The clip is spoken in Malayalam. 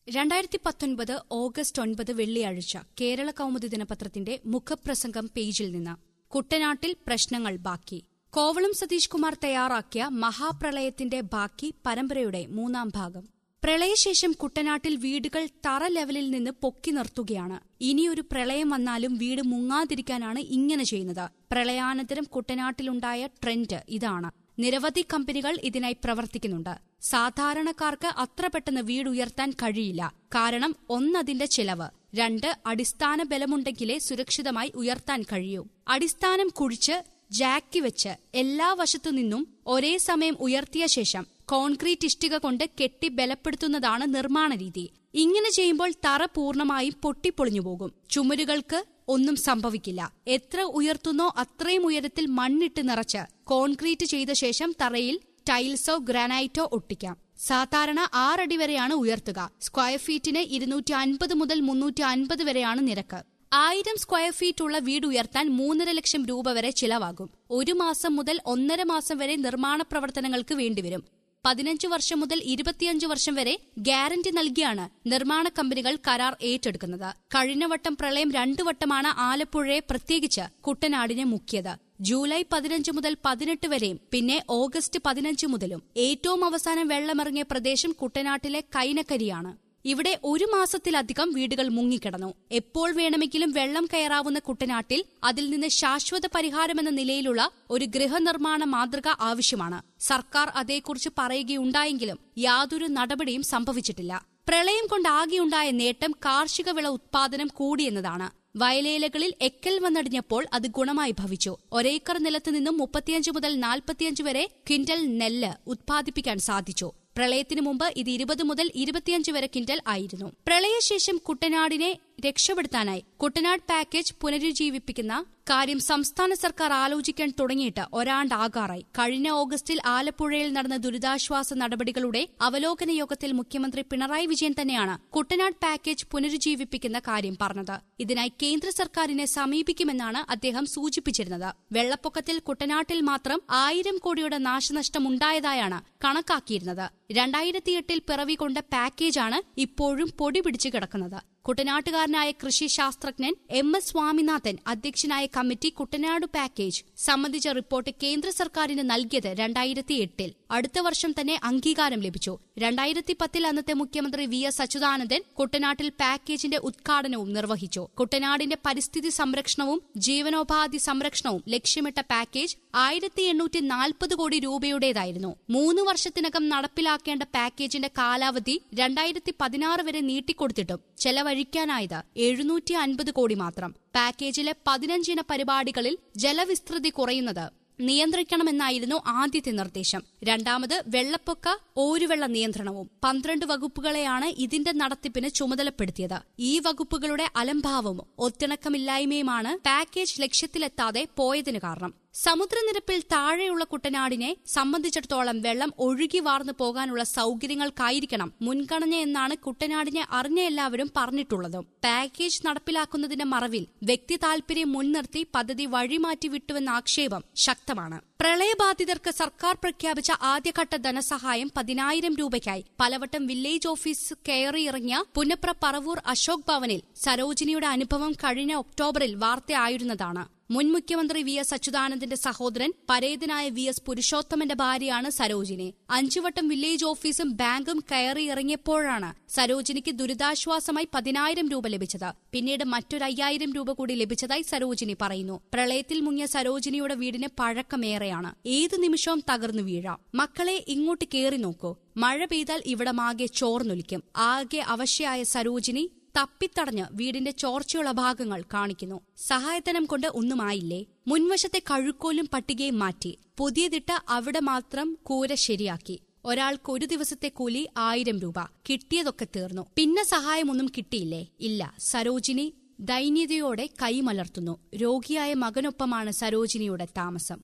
രണ്ടായിരത്തി പത്തൊൻപത് ഓഗസ്റ്റ് ഒൻപത് വെള്ളിയാഴ്ച കേരള കൗമുദി ദിനപത്രത്തിന്റെ മുഖപ്രസംഗം പേജിൽ നിന്ന് കുട്ടനാട്ടിൽ പ്രശ്നങ്ങൾ ബാക്കി കോവളം സതീഷ് കുമാർ തയ്യാറാക്കിയ മഹാപ്രളയത്തിന്റെ ബാക്കി പരമ്പരയുടെ മൂന്നാം ഭാഗം പ്രളയശേഷം കുട്ടനാട്ടിൽ വീടുകൾ തറ ലെവലിൽ നിന്ന് പൊക്കി നിർത്തുകയാണ് ഇനിയൊരു പ്രളയം വന്നാലും വീട് മുങ്ങാതിരിക്കാനാണ് ഇങ്ങനെ ചെയ്യുന്നത് പ്രളയാനന്തരം കുട്ടനാട്ടിലുണ്ടായ ട്രെൻഡ് ഇതാണ് നിരവധി കമ്പനികൾ ഇതിനായി പ്രവർത്തിക്കുന്നുണ്ട് സാധാരണക്കാർക്ക് അത്ര പെട്ടെന്ന് വീട് ഉയർത്താൻ കഴിയില്ല കാരണം ഒന്നതിന്റെ ചിലവ് രണ്ട് അടിസ്ഥാന ബലമുണ്ടെങ്കിലേ സുരക്ഷിതമായി ഉയർത്താൻ കഴിയൂ അടിസ്ഥാനം കുഴിച്ച് ജാക്കി വെച്ച് എല്ലാ വശത്തു നിന്നും ഒരേ സമയം ഉയർത്തിയ ശേഷം കോൺക്രീറ്റ് ഇഷ്ടിക കൊണ്ട് കെട്ടി ബലപ്പെടുത്തുന്നതാണ് നിർമ്മാണ രീതി ഇങ്ങനെ ചെയ്യുമ്പോൾ തറ പൂർണ്ണമായും പൊട്ടിപ്പൊളിഞ്ഞു പോകും ചുമരുകൾക്ക് ഒന്നും സംഭവിക്കില്ല എത്ര ഉയർത്തുന്നോ അത്രയും ഉയരത്തിൽ മണ്ണിട്ട് നിറച്ച് കോൺക്രീറ്റ് ചെയ്ത ശേഷം തറയിൽ ടൈൽസോ ഗ്രാനൈറ്റോ ഒട്ടിക്കാം സാധാരണ ആറടി വരെയാണ് ഉയർത്തുക സ്ക്വയർ ഫീറ്റിന് ഇരുന്നൂറ്റി അൻപത് മുതൽ മുന്നൂറ്റി അൻപത് വരെയാണ് നിരക്ക് ആയിരം സ്ക്വയർ ഫീറ്റ് ഉള്ള വീട് ഉയർത്താൻ മൂന്നര ലക്ഷം രൂപ വരെ ചിലവാകും ഒരു മാസം മുതൽ ഒന്നര മാസം വരെ നിർമ്മാണ പ്രവർത്തനങ്ങൾക്ക് വേണ്ടിവരും പതിനഞ്ച് വർഷം മുതൽ ഇരുപത്തിയഞ്ച് വർഷം വരെ ഗ്യാരണ്ടി നൽകിയാണ് നിർമ്മാണ കമ്പനികൾ കരാർ ഏറ്റെടുക്കുന്നത് കഴിഞ്ഞ വട്ടം പ്രളയം രണ്ടു വട്ടമാണ് ആലപ്പുഴയെ പ്രത്യേകിച്ച് കുട്ടനാടിനെ മുക്കിയത് ജൂലൈ പതിനഞ്ച് മുതൽ പതിനെട്ട് വരെയും പിന്നെ ഓഗസ്റ്റ് പതിനഞ്ച് മുതലും ഏറ്റവും അവസാനം വെള്ളമിറങ്ങിയ പ്രദേശം കുട്ടനാട്ടിലെ കൈനക്കരിയാണ് ഇവിടെ ഒരു മാസത്തിലധികം വീടുകൾ മുങ്ങിക്കിടന്നു എപ്പോൾ വേണമെങ്കിലും വെള്ളം കയറാവുന്ന കുട്ടനാട്ടിൽ അതിൽ നിന്ന് ശാശ്വത പരിഹാരമെന്ന നിലയിലുള്ള ഒരു ഗൃഹനിർമ്മാണ മാതൃക ആവശ്യമാണ് സർക്കാർ അതേക്കുറിച്ച് പറയുകയുണ്ടായെങ്കിലും യാതൊരു നടപടിയും സംഭവിച്ചിട്ടില്ല പ്രളയം കൊണ്ട് ആകെയുണ്ടായ നേട്ടം കാർഷിക വിള ഉത്പാദനം കൂടിയെന്നതാണ് വയലേലകളിൽ എക്കൽ വന്നടിഞ്ഞപ്പോൾ അത് ഗുണമായി ഭവിച്ചു ഒരേക്കർ നിലത്തു നിന്നും മുപ്പത്തിയഞ്ച് മുതൽ നാൽപ്പത്തിയഞ്ച് വരെ ക്വിന്റൽ നെല്ല് ഉത്പാദിപ്പിക്കാൻ സാധിച്ചു പ്രളയത്തിനു മുമ്പ് ഇത് ഇരുപത് മുതൽ ഇരുപത്തിയഞ്ച് വരെ ക്വിന്റൽ ആയിരുന്നു പ്രളയശേഷം കുട്ടനാടിനെ രക്ഷപ്പെടുത്താനായി കുട്ടനാട് പാക്കേജ് പുനരുജ്ജീവിപ്പിക്കുന്ന കാര്യം സംസ്ഥാന സർക്കാർ ആലോചിക്കാൻ തുടങ്ങിയിട്ട് ഒരാണ്ടാകാറായി കഴിഞ്ഞ ഓഗസ്റ്റിൽ ആലപ്പുഴയിൽ നടന്ന ദുരിതാശ്വാസ നടപടികളുടെ അവലോകന യോഗത്തിൽ മുഖ്യമന്ത്രി പിണറായി വിജയൻ തന്നെയാണ് കുട്ടനാട് പാക്കേജ് പുനരുജ്ജീവിപ്പിക്കുന്ന കാര്യം പറഞ്ഞത് ഇതിനായി കേന്ദ്ര സർക്കാരിനെ സമീപിക്കുമെന്നാണ് അദ്ദേഹം സൂചിപ്പിച്ചിരുന്നത് വെള്ളപ്പൊക്കത്തിൽ കുട്ടനാട്ടിൽ മാത്രം ആയിരം കോടിയുടെ നാശനഷ്ടമുണ്ടായതായാണ് കണക്കാക്കിയിരുന്നത് രണ്ടായിരത്തിയെട്ടിൽ പിറവികൊണ്ട പാക്കേജാണ് ഇപ്പോഴും പൊടി പിടിച്ചു കിടക്കുന്നത് കുട്ടനാട്ടുകാരനായ കൃഷി ശാസ്ത്രജ്ഞൻ എം എസ് സ്വാമിനാഥൻ അധ്യക്ഷനായ കമ്മിറ്റി കുട്ടനാട് പാക്കേജ് സംബന്ധിച്ച റിപ്പോർട്ട് കേന്ദ്ര സർക്കാരിന് നൽകിയത് രണ്ടായിരത്തി എട്ടിൽ അടുത്ത വർഷം തന്നെ അംഗീകാരം ലഭിച്ചു രണ്ടായിരത്തി പത്തിൽ അന്നത്തെ മുഖ്യമന്ത്രി വി എസ് അച്യുതാനന്ദൻ കുട്ടനാട്ടിൽ പാക്കേജിന്റെ ഉദ്ഘാടനവും നിർവഹിച്ചു കുട്ടനാടിന്റെ പരിസ്ഥിതി സംരക്ഷണവും ജീവനോപാധി സംരക്ഷണവും ലക്ഷ്യമിട്ട പാക്കേജ് ആയിരത്തി എണ്ണൂറ്റി നാൽപ്പത് കോടി രൂപയുടേതായിരുന്നു മൂന്ന് വർഷത്തിനകം നടപ്പിലാക്കേണ്ട പാക്കേജിന്റെ കാലാവധി രണ്ടായിരത്തി പതിനാറ് വരെ നീട്ടിക്കൊടുത്തിട്ടും ചെലവഴിക്കാനായത് എഴുന്നൂറ്റി അൻപത് കോടി മാത്രം പാക്കേജിലെ പതിനഞ്ചിന പരിപാടികളിൽ ജലവിസ്തൃതി കുറയുന്നത് നിയന്ത്രിക്കണമെന്നായിരുന്നു ആദ്യത്തെ നിർദ്ദേശം രണ്ടാമത് വെള്ളപ്പൊക്ക ഓരുവെള്ള നിയന്ത്രണവും പന്ത്രണ്ട് വകുപ്പുകളെയാണ് ഇതിന്റെ നടത്തിപ്പിന് ചുമതലപ്പെടുത്തിയത് ഈ വകുപ്പുകളുടെ അലംഭാവവും ഒത്തിണക്കമില്ലായ്മയുമാണ് പാക്കേജ് ലക്ഷ്യത്തിലെത്താതെ പോയതിനു കാരണം സമുദ്രനിരപ്പിൽ താഴെയുള്ള കുട്ടനാടിനെ സംബന്ധിച്ചിടത്തോളം വെള്ളം ഒഴുകി വാർന്നു പോകാനുള്ള സൌകര്യങ്ങൾക്കായിരിക്കണം മുൻഗണന എന്നാണ് കുട്ടനാടിനെ അറിഞ്ഞ എല്ലാവരും പറഞ്ഞിട്ടുള്ളതും പാക്കേജ് നടപ്പിലാക്കുന്നതിന്റെ മറവിൽ വ്യക്തി താൽപര്യം മുൻനിർത്തി പദ്ധതി വഴിമാറ്റി വിട്ടുവെന്ന ആക്ഷേപം ശക്തമാണ് പ്രളയബാധിതർക്ക് സർക്കാർ പ്രഖ്യാപിച്ച ആദ്യഘട്ട ധനസഹായം പതിനായിരം രൂപയ്ക്കായി പലവട്ടം വില്ലേജ് ഓഫീസ് കയറിയിറങ്ങിയ പുന്നപ്ര പറവൂർ അശോക് ഭവനിൽ സരോജിനിയുടെ അനുഭവം കഴിഞ്ഞ ഒക്ടോബറിൽ വാർത്തയായിരുന്നതാണ് മുൻ മുഖ്യമന്ത്രി വി എസ് അച്യുതാനന്ദന്റെ സഹോദരൻ പരേതനായ വി എസ് പുരുഷോത്തമന്റെ ഭാര്യയാണ് സരോജിനി അഞ്ചുവട്ടം വില്ലേജ് ഓഫീസും ബാങ്കും കയറിയിറങ്ങിയപ്പോഴാണ് സരോജിനിക്ക് ദുരിതാശ്വാസമായി പതിനായിരം രൂപ ലഭിച്ചത് പിന്നീട് മറ്റൊരു അയ്യായിരം രൂപ കൂടി ലഭിച്ചതായി സരോജിനി പറയുന്നു പ്രളയത്തിൽ മുങ്ങിയ സരോജിനിയുടെ വീടിന് പഴക്കമേറെയാണ് ഏതു നിമിഷവും തകർന്നു വീഴാം മക്കളെ ഇങ്ങോട്ട് കേറി നോക്കൂ മഴ പെയ്താൽ ഇവിടമാകെ ചോർന്നൊലിക്കും ആകെ അവശയായ സരോജിനി തപ്പിത്തടഞ്ഞ് വീടിന്റെ ചോർച്ചയുള്ള ഭാഗങ്ങൾ കാണിക്കുന്നു സഹായധനം കൊണ്ട് ഒന്നുമായില്ലേ മുൻവശത്തെ കഴുക്കോലും പട്ടികയും മാറ്റി പുതിയതിട്ട അവിടെ മാത്രം കൂര ശരിയാക്കി ഒരാൾക്ക് ഒരു ദിവസത്തെ കൂലി ആയിരം രൂപ കിട്ടിയതൊക്കെ തീർന്നു പിന്നെ സഹായമൊന്നും കിട്ടിയില്ലേ ഇല്ല സരോജിനി ദൈന്യതയോടെ കൈമലർത്തുന്നു രോഗിയായ മകനൊപ്പമാണ് സരോജിനിയുടെ താമസം